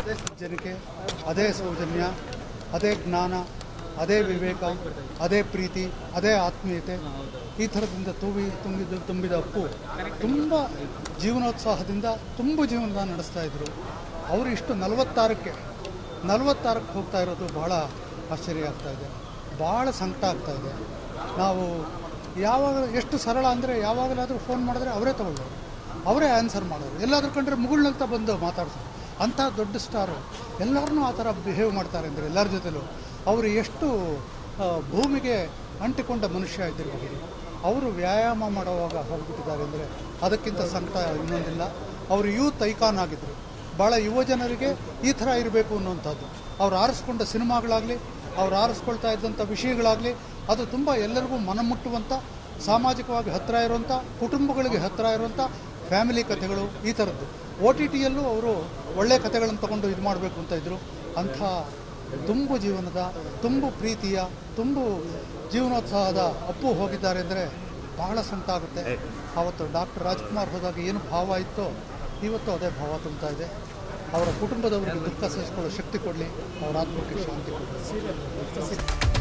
ಅದೇ ಸಜ್ಜನಿಕೆ ಅದೇ ಸೌಜನ್ಯ ಅದೇ ಜ್ಞಾನ ಅದೇ ವಿವೇಕ ಅದೇ ಪ್ರೀತಿ ಅದೇ ಆತ್ಮೀಯತೆ ಈ ಥರದಿಂದ ತುಂಬಿ ತುಂಬಿದ ತುಂಬಿದ ಅಪ್ಪು ತುಂಬ ಜೀವನೋತ್ಸಾಹದಿಂದ ತುಂಬ ಜೀವನ ನಡೆಸ್ತಾ ಇದ್ರು ಅವರು ಇಷ್ಟು ನಲವತ್ತಾರಕ್ಕೆ ನಲವತ್ತಾರಕ್ಕೆ ಹೋಗ್ತಾ ಇರೋದು ಬಹಳ ಆಶ್ಚರ್ಯ ಆಗ್ತಾ ಇದೆ ಭಾಳ ಸಂಕಟ ಆಗ್ತಾ ಇದೆ ನಾವು ಯಾವಾಗ ಎಷ್ಟು ಸರಳ ಅಂದರೆ ಯಾವಾಗಲಾದರೂ ಫೋನ್ ಮಾಡಿದ್ರೆ ಅವರೇ ತಗೊಳ್ಳೋರು ಅವರೇ ಆನ್ಸರ್ ಮಾಡೋರು ಎಲ್ಲಾದ್ರೂ ಕಂಡ್ರೆ ಮುಗುಳ್ನಂತ ಬಂದು ಮಾತಾಡ್ತಾರೆ ಅಂಥ ದೊಡ್ಡ ಸ್ಟಾರು ಎಲ್ಲರನ್ನೂ ಆ ಥರ ಬಿಹೇವ್ ಮಾಡ್ತಾರೆ ಅಂದರೆ ಎಲ್ಲರ ಜೊತೆಲೂ ಅವರು ಎಷ್ಟು ಆ, ಭೂಮಿಗೆ ಅಂಟಿಕೊಂಡ ಮನುಷ್ಯ ಇದ್ದಿರಬಹುದು ಅವರು ವ್ಯಾಯಾಮ ಮಾಡುವಾಗ ಹೋಗ್ಬಿಟ್ಟಿದ್ದಾರೆ ಅಂದರೆ ಅದಕ್ಕಿಂತ ಸಂಕಟ ಇನ್ನೊಂದಿಲ್ಲ ಅವರು ಯೂತ್ ಐಕಾನ್ ಆಗಿದ್ದರು ಭಾಳ ಯುವ ಜನರಿಗೆ ಈ ಥರ ಇರಬೇಕು ಅನ್ನುವಂಥದ್ದು ಅವ್ರು ಆರಿಸ್ಕೊಂಡ ಸಿನಿಮಾಗಳಾಗಲಿ ಅವ್ರು ಆರಿಸ್ಕೊಳ್ತಾ ಇದ್ದಂಥ ವಿಷಯಗಳಾಗಲಿ ಅದು ತುಂಬ ಎಲ್ಲರಿಗೂ ಮನಮುಟ್ಟುವಂಥ ಸಾಮಾಜಿಕವಾಗಿ ಹತ್ತಿರ ಇರುವಂಥ ಕುಟುಂಬಗಳಿಗೆ ಹತ್ತಿರ ಇರುವಂಥ ಫ್ಯಾಮಿಲಿ ಕಥೆಗಳು ಈ ಥರದ್ದು ಓ ಟಿ ಟಿಯಲ್ಲೂ ಅವರು ಒಳ್ಳೆಯ ಕಥೆಗಳನ್ನು ತಗೊಂಡು ಇದು ಮಾಡಬೇಕು ಅಂತ ಇದ್ದರು ಅಂಥ ತುಂಬು ಜೀವನದ ತುಂಬು ಪ್ರೀತಿಯ ತುಂಬು ಜೀವನೋತ್ಸಾಹದ ಅಪ್ಪು ಹೋಗಿದ್ದಾರೆ ಅಂದರೆ ಬಹಳ ಸಂಕಟ ಆಗುತ್ತೆ ಆವತ್ತು ಡಾಕ್ಟರ್ ರಾಜ್ಕುಮಾರ್ ಹೋದಾಗ ಏನು ಭಾವ ಇತ್ತೋ ಇವತ್ತು ಅದೇ ಭಾವ ತುಂಬ್ತಾ ಇದೆ ಅವರ ಕುಟುಂಬದವರಿಗೆ ದುಃಖ ಸಹಿಸಿಕೊಳ್ಳೋ ಶಕ್ತಿ ಕೊಡಲಿ ಅವರ ಆತ್ಮಕ್ಕೆ ಶಾಂತಿ ಕೊಡಲಿ